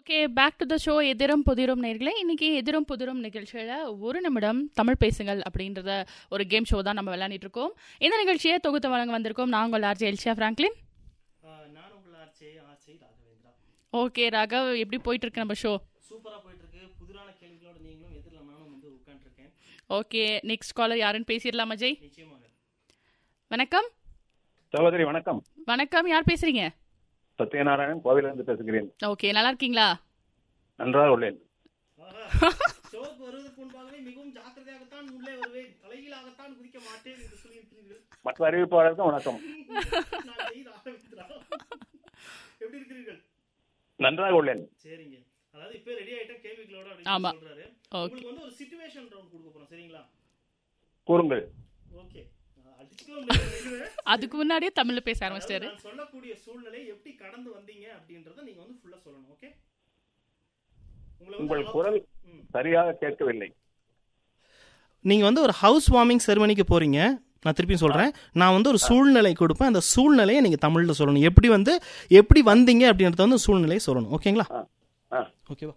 Okay back to the show எதிரும் புதிரும் நேர்களே இன்னைக்கு எதிரும் புதிரும் நிகழ்ச்சியில் ஒரு நிமிடம் தமிழ் பேசுங்கள் அப்படின்றத ஒரு கேம் ஷோ தான் நம்ம விளையாடிட்டு இருக்கோம் இந்த நிகழ்ச்சியை தொகுத்து வழங்க வந்திருக்கோம் நான் உங்கள் ஆர்ஜே எல்ஷா ஃப்ராங்க்லின் ஆஹ் நான் உங்கள் ஆர்ச்சே ஆர்ச்சை ராகவேந்திரா ஓகே ராகவ் எப்படி போயிட்டு இருக்கு நம்ம ஷோ சூப்பராக போயிட்டு இருக்கு புதிரான கேள்விகளோட நீங்களும் எதிரில் நானும் வந்து உட்காந்துருக்கேன் ஓகே நெக்ஸ்ட் காலர் யாருன்னு பேசிடலாம் அஜய் நிச்சயமாக வணக்கம் சகோதரி வணக்கம் வணக்கம் யார் பேசுறீங்க சத்யநாராயணன் கோவிலிருந்து பேசுகிறேன் ஓகே நல்லா இருக்கீங்களா நன்றாக உள்ளேன் ஷோக்கு வருவதற்கு முன்பாகவே மிகவும் ஜாக்கிரதையாகத்தான் உள்ளே வருவேன் தலைகீழாகத்தான் குதிக்க மாட்டேன் என்று சொல்லியிருக்கிறீர்கள் மற்ற அறிவிப்பாளருக்கும் வணக்கம் நான் ஜெய் ராகவேந்திரா எப்படி இருக்கிறீர்கள் நன்றாக உள்ளேன் சரிங்க அதாவது இப்போ ரெடி ஆயிட்ட கேள்விகளோட ஆமா. அப்படின்னு சொல்றாரு ஓகே உங்களுக்கு வந்து ஒரு சிச்சுவேஷன் ரவுண்ட் கொடுக்க போறோம் சரிங்களா கூறுங்கள் ஓகே அடிச்சுக்கலாம் முடியாது அதுக்கு முன்னாடியே தமிழ்ல பேச ஆரம்பிச்சிட்டாரு அதாவது நான் சொல்லக்கூடிய சூழ்நிலை எப்படி கடந்து வந்தீங்க அப்படின்றத நீங்க வந்து ஃபுல்லா சொல்லணும் ஓகே உங்களை வந்து உங்கள் allow- குரல் ம். சரியாக கேட்கவில்லை நீங்க வந்து ஒரு ஹவுஸ் வார்மிங் செரிமனிக்கு போறீங்க நான் திருப்பியும் சொல்றேன் நான் வந்து ஒரு சூழ்நிலை கொடுப்பேன் அந்த சூழ்நிலையை நீங்க தமிழ்ல சொல்லணும் எப்படி வந்து எப்படி வந்தீங்க அப்படின்றத வந்து சூழ்நிலையை சொல்லணும் ஓகேங்களா ஆ ஆ ஓகேவா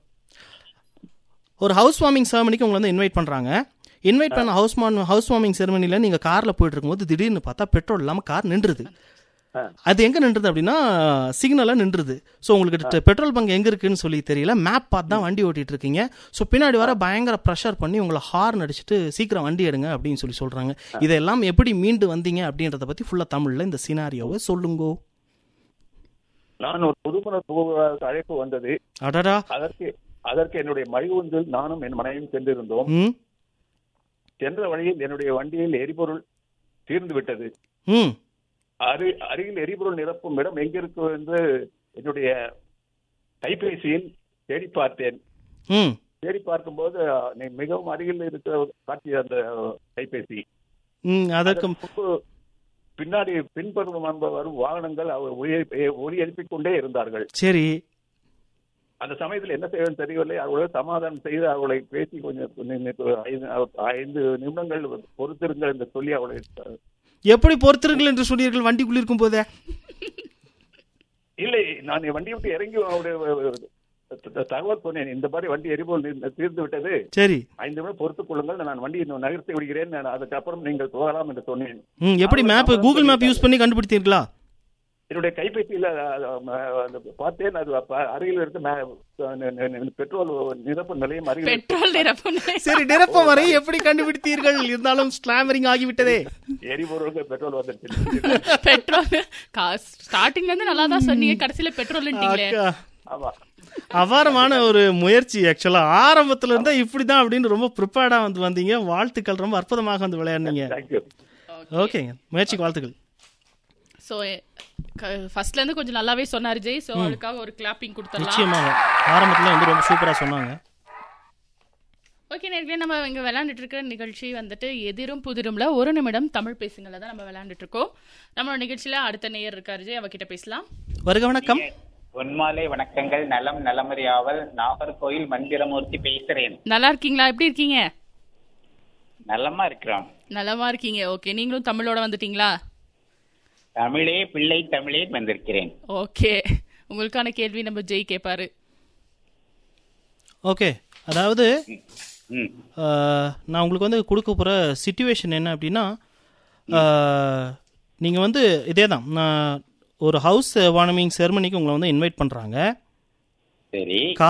ஒரு ஹவுஸ் வார்மிங் செரமனிக்கு உங்களை வந்து இன்வைட் பண்றாங்க இன்வைட் பண்ண ஹவுஸ் ஹவுஸ் வார்மிங் செரமனில நீங்க கார்ல போயிட்டு இருக்கும்போது திடீர்னு பார்த்தா பெட்ரோல் இல்லாம கார் நின்றுது ஆ. அது எங்க நின்றுது அப்படின்னா சிக்னல்ல நின்றுது ஸோ உங்களுக்கு பெட்ரோல் பங்க் எங்க இருக்குன்னு சொல்லி தெரியல மேப் பார்த்து தான் வண்டி ஓட்டிட்டு இருக்கீங்க ஸோ பின்னாடி வர பயங்கர ப்ரெஷர் பண்ணி உங்களை ஹார்ன் அடிச்சுட்டு சீக்கிரம் வண்டி எடுங்க அப்படின்னு சொல்லி சொல்றாங்க இதெல்லாம் எப்படி மீண்டு வந்தீங்க அப்படின்றத பத்தி ஃபுல்லா தமிழ்ல இந்த சினாரியோவை சொல்லுங்கோ நான் ஒரு புதுமண புகுவதற்கு அழைப்பு வந்தது அடடா அதற்கு அதற்கு என்னுடைய மகிழ்வுந்தில் நானும் என் மனைவியும் சென்றிருந்தோம் ம் சென்ற வழியில் என்னுடைய வண்டியில் எரிபொருள் தீர்ந்து விட்டது ம் அரு அருகில் எரிபொருள் நிரப்பும் இடம் எங்கிருக்கு என்று என்னுடைய கைபேசியில் தேடி பார்த்தேன் ம் தேடி பார்க்கும்போது அஹ், நீ மிகவும் அருகில் இருக்கிற காட்டிய அந்த கைபேசி ம் அதற்கு அதற்கு முன்பு பின்னாடி பின்புறம் வரும் வாகனங்கள் அவர் ஒலி ஒலி எழுப்பிக் கொண்டே இருந்தார்கள் சரி அந்த சமயத்தில் என்ன செய்வது தெரியவில்லை அவர்களை சமாதானம் செய்து அவர்களை பேசி கொஞ்சம் கொஞ்சம் ஐந்து- ஐந்து நிமிடங்கள் பொறுத்திருங்கள் என்று சொல்லி அவளை எப்படி பொறுத்திருங்கள் என்று சொன்னீர்கள் வண்டிக்குள்ள இருக்கும் போதே இல்லை நான் என் வண்டி விட்டு இறங்கி அவருடைய தகவல் சொன்னேன் இந்த மாதிரி வண்டி எரிபொருள் தீர்ந்து- தீர்ந்து விட்டது சரி ஐந்து நிமிடம் பொறுத்துக் கொள்ளுங்கள் நான் வண்டியை இன்னும் நகர்த்தி விடுகிறேன் நான் அதுக்கப்புறம் நீங்கள் போகலாம் என்று சொன்னேன் ம் எப்படி மேப் கூகுள் மேப் யூஸ் பண்ணி கண்டுபிடித்தீர்களா என்னுடைய கைபேசியில அஹ், அஹ், அந்த பார்த்தேன் அது அப்ப அருகில் இருக்க மே- ந- ந- ந- பெட்ரோல் நிரப்பு நிலையம் அருகில் இருக்கு. பெட்ரோல் நிரப்பு சரி நிரப்ப வரை எப்படி கண்டுபிடித்தீர்கள் இருந்தாலும் ஸ்லாமரிங் ஆகிவிட்டதே எரிபொருளுக்கு பெட்ரோல் வந்துருச்சு பெட்ரோல் ஸ்டார்டிங்ல இருந்து நல்லா தான் சொன்னீங்க கடைசியில பெட்ரோல்ன்றீங்களே அக்கா, ஆமா அபாரமான ஒரு முயற்சி ஆக்சுவலா ஆரம்பத்துல இருந்தா இப்படிதான் அப்படின்னு ரொம்ப ப்ரிப்பேர்டா வந்து வந்தீங்க வாழ்த்துக்கள் ரொம்ப அற்புதமாக வந்து விளையாடுனீங்க தேங்க்யூ ஓகேங்க முயற்சிக்கு வாழ்த்துக்கள் சோ ஃபர்ஸ்ட்ல இருந்து கொஞ்சம் நல்லாவே சொன்னாரு ஜெய் சோ அவளுக்காக ஒரு கிளாப்பிங் கொடுத்துடலாம் நிச்சயமாக ஆரம்பத்துல வந்து ரொம்ப சூப்பரா சொன்னாங்க ஓகே நேர்களே நம்ம இங்க விளையாண்டுட்டு இருக்கிற நிகழ்ச்சி வந்துட்டு எதிரும் புதிரும்ல ஒரு நிமிடம் தமிழ் பேசுங்கள தான் நம்ம விளையாண்டுட்டு இருக்கோம் நம்மளோட நிகழ்ச்சியில அடுத்த நேயர் இருக்காரு ஜெய் அவகிட்ட பேசலாம் வருக வணக்கம் பொன்மாலை வணக்கங்கள் நலம் நலமறியாவல் நாகர்கோயில் மந்திரமூர்த்தி பேசுறேன் நல்லா இருக்கீங்களா எப்படி இருக்கீங்க நலமா இருக்கிறோம் நலமா இருக்கீங்க ஓகே நீங்களும் தமிழோட வந்துட்டீங்களா தமிழே பிள்ளை தமிழே வந்திருக்கிறேன் ஓகே உங்களுக்கான கேள்வி நம்ம ஜெய் கேட்பாரு ஓகே அதாவது ம் ஆஹ், நான் உங்களுக்கு வந்து கொடுக்க போகிற சுச்சுவேஷன் என்ன அப்படின்னா நீங்கள் வந்து இதே தான் நான் ஒரு ஹவுஸ் வார்மிங் செரமனிக்கு உங்களை வந்து இன்வைட் பண்ணுறாங்க சரி